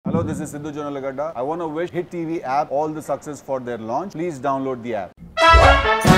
Hello, this is Sidhu Jonalagada. I want to wish Hit TV app all the success for their launch. Please download the app.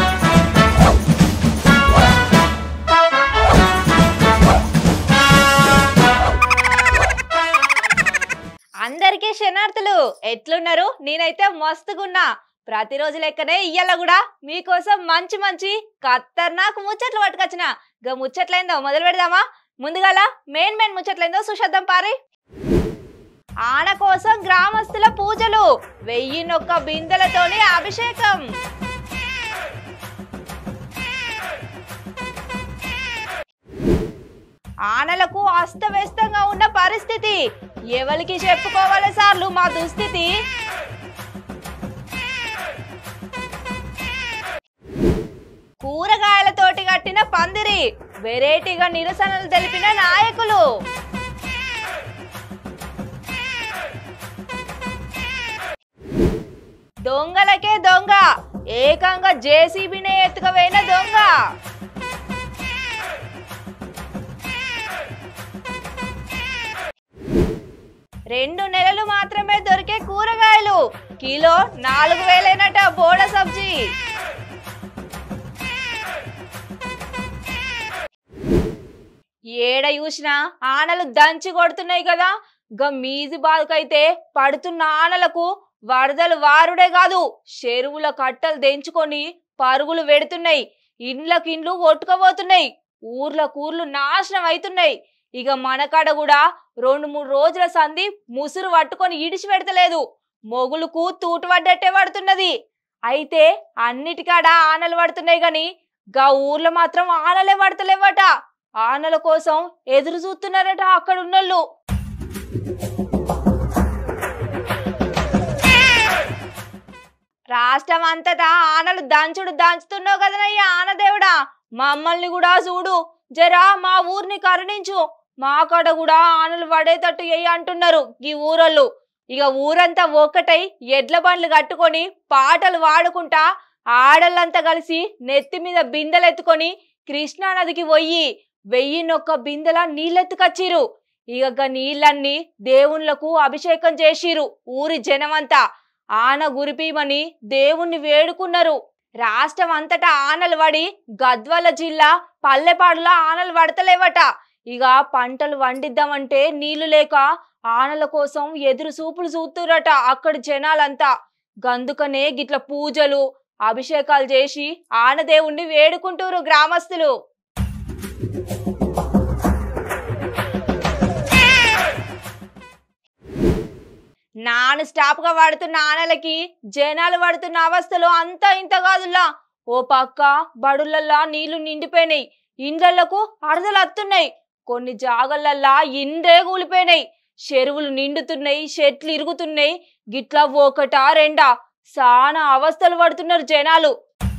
అందరికీ శనార్థులు ఎట్లున్నారు నేనైతే మస్తుగున్నా ప్రతిరోజు లెక్కనే ఇయ్యాల కూడా మీకోసం మంచి మంచి ఖతర్నాక్ ముచ్చట్లు పట్టుకొచ్చిన గా ముచ్చట్లైందో మొదలు పెడదామా ముందుగాల మెయిన్ మెయిన్ ముచ్చట్లైందో సుషద్దాం పారి ఆన కోసం గ్రామస్తుల పూజలు వెయ్యి నొక్క బిందెలతోని అభిషేకం ఆనలకు అస్తవ్యస్తంగా ఉన్న పరిస్థితి ఎవరికి చెప్పుకోవాలి సార్లు మా దుస్థితి కూరగాయలతోటి కట్టిన పందిరి వెరైటీగా నిరసనలు తెలిపిన నాయకులు దొంగలకే దొంగ ఏకంగా జేసీబీనే ఎత్తుకవేన దొంగ రెండు నెలలు మాత్రమే దొరికే కూరగాయలు కిలో నాలుగు వేలేనట బోడ సబ్జీ ఏడ చూసినా ఆనలు దంచి కొడుతున్నాయి కదా గా మీది బాధకైతే పడుతున్న ఆనలకు వరదలు వారుడే కాదు చెరువుల కట్టలు తెంచుకొని పరుగులు వెడుతున్నాయి ఇండ్లకు ఇండ్లు కొట్టుకోబోతున్నాయి ఊర్ల కూర్లు నాశనం అవుతున్నాయి ఇక మనకాడ కూడా రెండు మూడు రోజుల సంధి ముసురు పట్టుకొని ఇడిచి పెడతలేదు మొగులుకు తూటు పడ్డట్టే పడుతున్నది అయితే అన్నిటికాడ ఆనలు పడుతున్నాయి గాని గా ఊర్లో మాత్రం ఆనలే పడతలేవట ఆనల కోసం ఎదురు చూస్తున్నారట అక్కడ ఉన్నోళ్ళు రాష్ట్రం అంతటా ఆనలు దంచుడు దంచుతున్నావు కదనయ్యా ఆనదేవుడా మమ్మల్ని కూడా చూడు జరా మా ఊరిని కరుణించు మా కాడ కూడా ఆనలు పడేటట్టు ఎయ్యి అంటున్నారు ఈ ఊరోళ్ళు ఇక ఊరంతా ఒక్కటై ఎడ్ల బండ్లు కట్టుకొని పాటలు వాడుకుంటా ఆడళ్ళంతా కలిసి నెత్తి మీద బిందెలెత్తుకొని కృష్ణా నదికి పోయి వెయ్యి నొక్క బిందెల నీళ్ళెత్తుకొచ్చిరు ఇక గా నీళ్ళన్నీ దేవుళ్ళకు అభిషేకం చేసిరు ఊరి జనమంతా ఆన గురిపీమని దేవుణ్ణి వేడుకున్నారు రాష్ట్రం అంతటా ఆనలు పడి గద్వాల జిల్లా పల్లెపాడుల ఆనలు పడతలేవట ఇక పంటలు వండిద్దామంటే నీళ్లు లేక ఆనల కోసం ఎదురు చూపులు చూస్తురట అక్కడి జనాలంతా గందుకనే గిట్ల పూజలు అభిషేకాలు చేసి ఆనదేవుణ్ణి వేడుకుంటూరు గ్రామస్తులు నాన్ స్టాప్ గా పడుతున్న ఆనలకి జనాలు పడుతున్న అవస్థలు అంతా ఇంత కాదులా ఓ పక్క బడులల్లా నీళ్లు నిండిపోయినాయి ఇండ్లకు అరదలు అత్తున్నాయి కొన్ని జాగలల్లా ఇండ్రే కూలిపోయినాయి చెరువులు నిండుతున్నాయి చెట్లు ఇరుగుతున్నాయి గిట్లా ఒకటా రెండా సానా అవస్థలు పడుతున్నారు జనాలు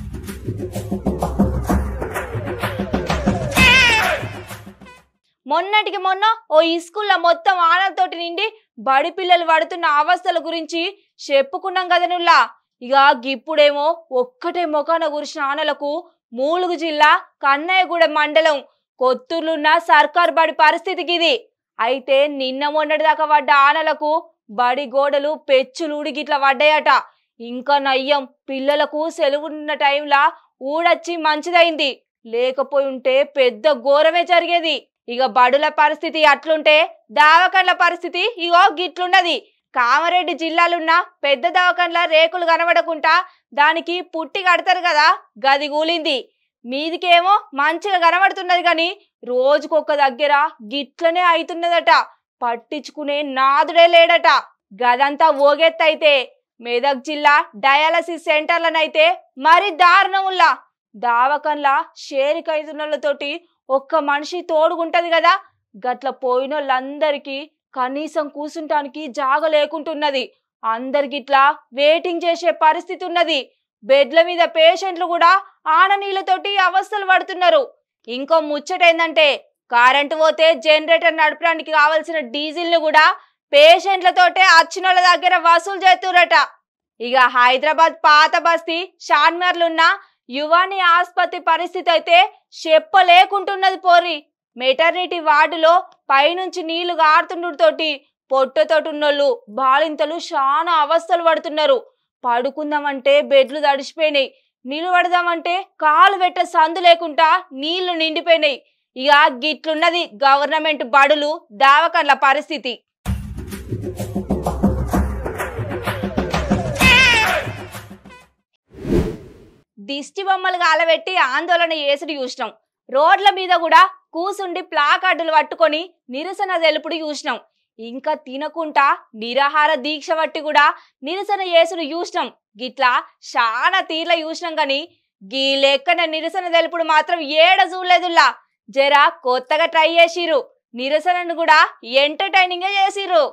మొన్నటికి మొన్న ఓ ఇస్కూల్లో మొత్తం ఆనలతోటి నిండి బడి పిల్లలు పడుతున్న అవస్థల గురించి చెప్పుకున్నాం కదా నుల్లా ఇక గిప్పుడేమో ఒక్కటే మొఖాన కురిసిన ఆనలకు మూలుగు జిల్లా కన్నయ్యగూడెం మండలం కొత్తూరులున్న సర్కార్ బడి పరిస్థితికి ఇది అయితే నిన్న మొన్నటి దాకా పడ్డ ఆనలకు బడి గోడలు పెచ్చులు గిట్ల పడ్డాయట ఇంకా నయ్యం పిల్లలకు సెలవు ఉన్న టైంలా ఊడొచ్చి మంచిదైంది లేకపోయి ఉంటే పెద్ద ఘోరమే జరిగేది ఇక బడుల పరిస్థితి అట్లుంటే దావకండ్ల పరిస్థితి ఇగో గిట్లున్నది కామారెడ్డి జిల్లాలున్న పెద్ద దవాఖాన్ల రేకులు కనబడకుండా దానికి పుట్టి కడతారు కదా గది కూలింది మీదికేమో మంచిగా కనబడుతున్నది కానీ రోజుకొక దగ్గర గిట్లనే అవుతున్నదట పట్టించుకునే నాదుడే లేడట గదంతా ఓగెత్తైతే మెదక్ జిల్లా డయాలసిస్ సెంటర్లనైతే మరి దారుణముల్లా దావకంలా షేరికైతున్నోళ్ళతోటి ఒక్క మనిషి తోడుగుంటది కదా గట్ల పోయినోళ్ళందరికీ కనీసం కూసుంటానికి జాగ లేకుంటున్నది అందరికిట్లా వెయిటింగ్ చేసే పరిస్థితి ఉన్నది బెడ్ల మీద పేషెంట్లు కూడా ఆన నీళ్ళతోటి అవస్థలు పడుతున్నారు ఇంకో ముచ్చట ఏంటంటే కరెంటు పోతే జనరేటర్ నడపడానికి కావలసిన డీజిల్ ను కూడా పేషెంట్లతోటే అచ్చినోళ్ళ దగ్గర వసూలు చేస్తురట ఇక హైదరాబాద్ పాత బస్తీ షాన్మర్లున్న యువాని ఆసుపత్రి పరిస్థితి అయితే చెప్పలేకుంటున్నది పోరి మెటర్నిటీ వార్డులో పైనుంచి నీళ్లు గారుతుండటతోటి పొట్టతోటున్నోళ్ళు బాలింతలు చాలా అవస్థలు పడుతున్నారు పడుకుందామంటే బెడ్లు తడిసిపోయినాయి నిలబడదామంటే కాలు పెట్ట సందు లేకుండా నీళ్లు నిండిపోయినాయి ఇక గిట్లున్నది గవర్నమెంట్ బడులు దావకర్ల పరిస్థితి దిష్టి బొమ్మలు గాలబెట్టి ఆందోళన చేసుడు చూసినాం రోడ్ల మీద కూడా కూసుండి ప్లాకార్డులు పట్టుకొని నిరసన తెలుపుడు చూసినాం ఇంకా తినకుండా నిరాహార దీక్ష పట్టి కూడా నిరసన చేసుడు చూసినాం గిట్లా చాలా తీర్ల చూసినాం గాని గీ లెక్కన నిరసన తెలుపుడు మాత్రం ఏడ చూడలేదులా జరా కొత్తగా ట్రై చేసిర్రు నిరసనను కూడా ఎంటర్టైనింగ్ చేసిర్రు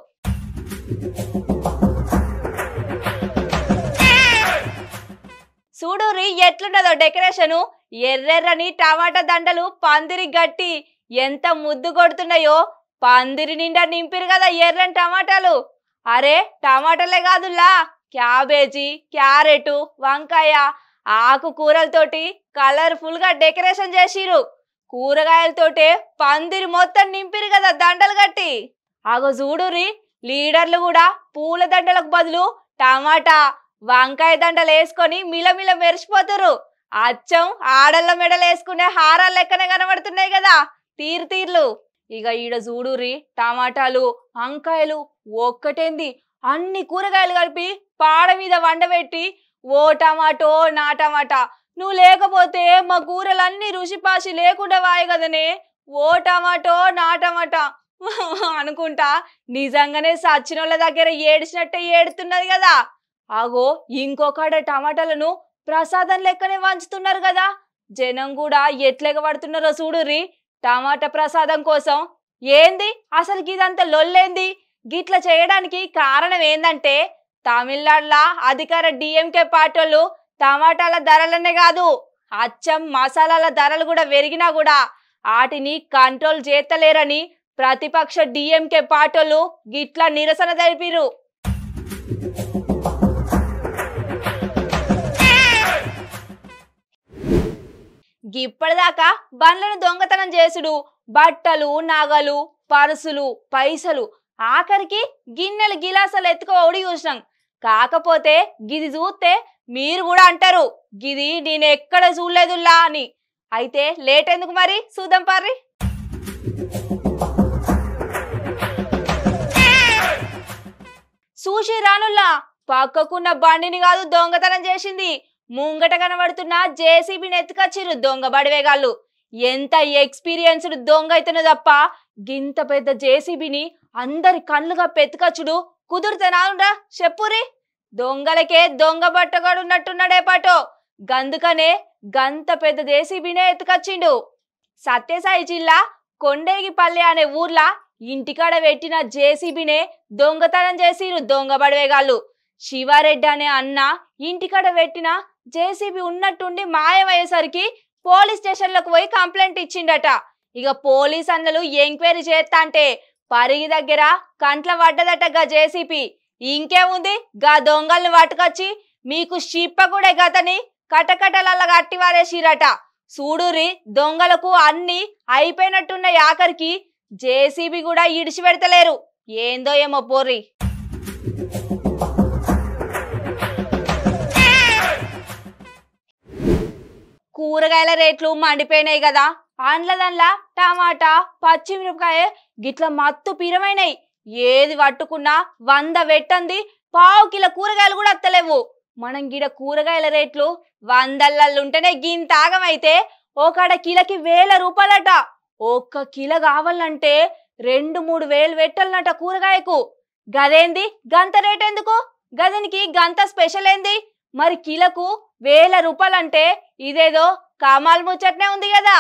చూడురి ఎట్లున్నదో డెకరేషను ఎర్రెర్రని టమాటా దండలు పందిరి గట్టి ఎంత ముద్దు కొడుతున్నాయో పందిరి నిండా నింపిరు కదా ఎర్రని టమాటాలు అరే టమాటాలే కాదులా క్యాబేజీ క్యారెట్ వంకాయ ఆకుకూరలతోటి కలర్ఫుల్ గా డెకరేషన్ చేసిరు కూరగాయలతోటే పందిరి మొత్తం నింపిరు కదా దండలు కట్టి ఆగో చూడురి లీడర్లు కూడా పూల దండలకు బదులు టమాటా వంకాయ దండలు వేసుకొని మిలమిల మెరిసిపోతురు అచ్చం ఆడళ్ళ మెడలు వేసుకునే హారాలు లెక్కనే కనబడుతున్నాయి కదా తీరు తీర్లు ఇక ఈడ చూడురి టమాటాలు వంకాయలు ఒక్కటేంది అన్ని కూరగాయలు కలిపి పాడ మీద వండబెట్టి ఓ టమాటో నా టమాటా నువ్వు లేకపోతే మా కూరలన్నీ రుచిపాసి లేకుండా వాయి కదనే ఓ టమాటో నా టమాటా అనుకుంటా నిజంగానే సచ్చినోళ్ళ దగ్గర ఏడిచినట్టే ఏడుతున్నది కదా ఆగో ఇంకొకడ టమాటాలను ప్రసాదం లెక్కనే వంచుతున్నారు కదా జనం కూడా ఎట్లెగబడుతున్నారో చూడుర్రి టమాటా ప్రసాదం కోసం ఏంది అసలు ఇదంతా లొల్లేంది గిట్ల చేయడానికి కారణం ఏందంటే తమిళనాడులో అధికార డిఎంకే పార్టీలు టమాటాల ధరలనే కాదు అచ్చం మసాలాల ధరలు కూడా పెరిగినా కూడా వాటిని కంట్రోల్ చేస్తలేరని ప్రతిపక్ష డిఎంకే పార్టీలు గిట్ల నిరసన తెలిపిరు ఇప్పటిదాకా బండ్లను దొంగతనం చేసుడు బట్టలు నగలు పర్సులు పైసలు ఆఖరికి గిన్నెలు గిలాసాలు ఎత్తుకోవడి చూసినాం కాకపోతే గిది చూస్తే మీరు కూడా అంటారు గిది నేను ఎక్కడ చూడలేదులా అని అయితే లేట్ ఎందుకు మరి చూద్దాం పర్రి చూసి రానుల్లా పక్కకున్న బండిని కాదు దొంగతనం చేసింది ముంగట కనబడుతున్న జేసీబీని ఎత్తుకొచ్చిర్రు దొంగ బడివేగాళ్ళు ఎంత ఎక్స్పీరియన్స్డ్ దొంగ అయితేనే తప్ప గింత పెద్ద జేసీబీని అందరి కళ్ళుగా పెత్తుకచ్చుడు కుదురుతేనానురా చెప్పురి దొంగలకే దొంగ బట్టగాడు ఉన్నట్టున్నాడే పాటో గందుకనే గంత పెద్ద జేసీబీనే ఎత్తుకొచ్చిండు సత్యసాయి జిల్లా కొండేగిపల్లె అనే ఊర్లా ఇంటికాడ పెట్టిన జేసీబీనే దొంగతనం చేసిరు దొంగ బడివేగాళ్ళు శివారెడ్డి అనే అన్న ఇంటికాడ పెట్టిన జేసీబీ ఉన్నట్టుండి మాయమయ్యేసరికి పోలీస్ స్టేషన్లకు పోయి కంప్లైంట్ ఇచ్చిండట ఇక పోలీస్ అన్నలు ఎంక్వైరీ చేస్తా అంటే పరిగి దగ్గర కంట్ల పడ్డదట గా జేసీపీ ఇంకేముంది గా దొంగల్ని పట్టుకొచ్చి మీకు షిప్ప కూడా గతని కటకటలల్ల కట్టి వారేసిరట చూడురి దొంగలకు అన్ని అయిపోయినట్టున్న ఆఖరికి జేసీబీ కూడా ఇడిచి పెడతలేరు ఏందో ఏమో పోర్రి కూరగాయల రేట్లు మండిపోయినాయి కదా అండ్ల దాంట్లో టమాటా పచ్చిమిరపకాయ గిట్ల మత్తు పిరమైనాయి ఏది పట్టుకున్నా వంద వెట్టంది పావు కిలో కూరగాయలు కూడా అత్తలేవు మనం గిడ కూరగాయల రేట్లు వందలల్లుంటేనే గింత ఆగమైతే ఒకడ కిలోకి వేల రూపాయలట ఒక్క కిలో కావాలంటే రెండు మూడు వేలు పెట్టాలన్నట కూరగాయకు గదేంది గంత రేట్ ఎందుకు గదనికి గంత స్పెషల్ ఏంది మరి కిలకు వేల రూపాయలంటే ఇదేదో కమాల్ ముచ్చట్నే ఉంది కదా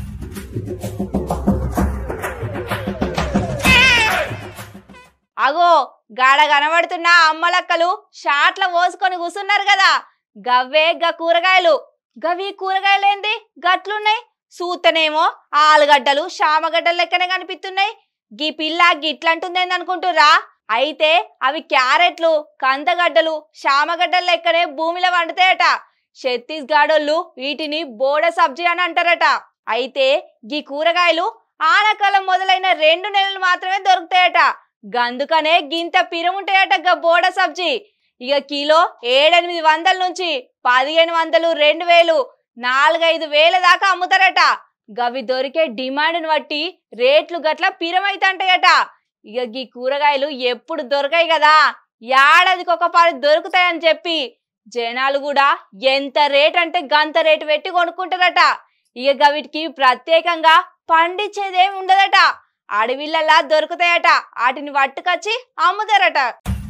అగో గాడ కనబడుతున్న అమ్మలక్కలు షాట్ల పోసుకొని కూసున్నారు కదా గవ్వే గ కూరగాయలు గవి కూరగాయలేంది గట్లున్నాయి సూతనేమో ఆలుగడ్డలు శామగడ్డలు లెక్కనే కనిపిస్తున్నాయి గీ పిల్ల గిట్లంటుందేంది అనుకుంటుర్రా అయితే అవి క్యారెట్లు కందగడ్డలు శామగడ్డలు లెక్కనే భూమిలో వండుతాయట ఛత్తీస్గఢోళ్ళు వీటిని బోడ సబ్జీ అని అంటారట అయితే గీ కూరగాయలు ఆనకాలం మొదలైన రెండు నెలలు మాత్రమే దొరుకుతాయట గందుకనే గింత పిరముంటాయట గా బోడ సబ్జీ ఇక కిలో ఏడెనిమిది వందల నుంచి పదిహేను వందలు రెండు వేలు నాలుగైదు వేల దాకా అమ్ముతారట గవి దొరికే డిమాండ్ను బట్టి రేట్లు గట్ల పిరమైతంటాయట ఇక గీ కూరగాయలు ఎప్పుడు దొరకాయి కదా ఏడాదికి ఒక పది దొరుకుతాయని చెప్పి జనాలు కూడా ఎంత రేట్ అంటే గంత రేటు పెట్టి కొనుక్కుంటారట ఇక గవిటికి ప్రత్యేకంగా పండించేదేమి ఉండదట అడవిలలా దొరుకుతాయట వాటిని పట్టుకొచ్చి అమ్ముతారట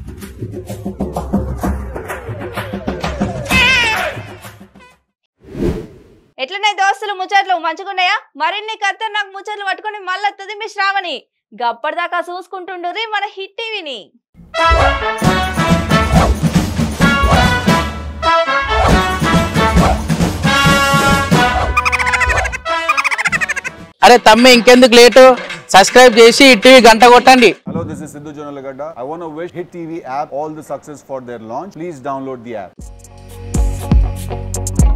ఎట్లనే దోస్తులు ముచ్చట్లు మంచుకున్నాయా మరిన్ని ఖతర్నాక్ ముచ్చట్లు పట్టుకొని మళ్ళొత్తది మీ శ్రావణి గప్పటిదాకా చూసుకుంటుండ్రి మన హిట్ టీవీని అరే తమ్మి ఇంకెందుకు లేటు సబ్స్క్రైబ్ చేసి ఈ టీవీ గంట కొట్టండి Hello, this is Sidhu Jonalagadda. I want to wish Hit TV app all the success for their launch. Please download the app.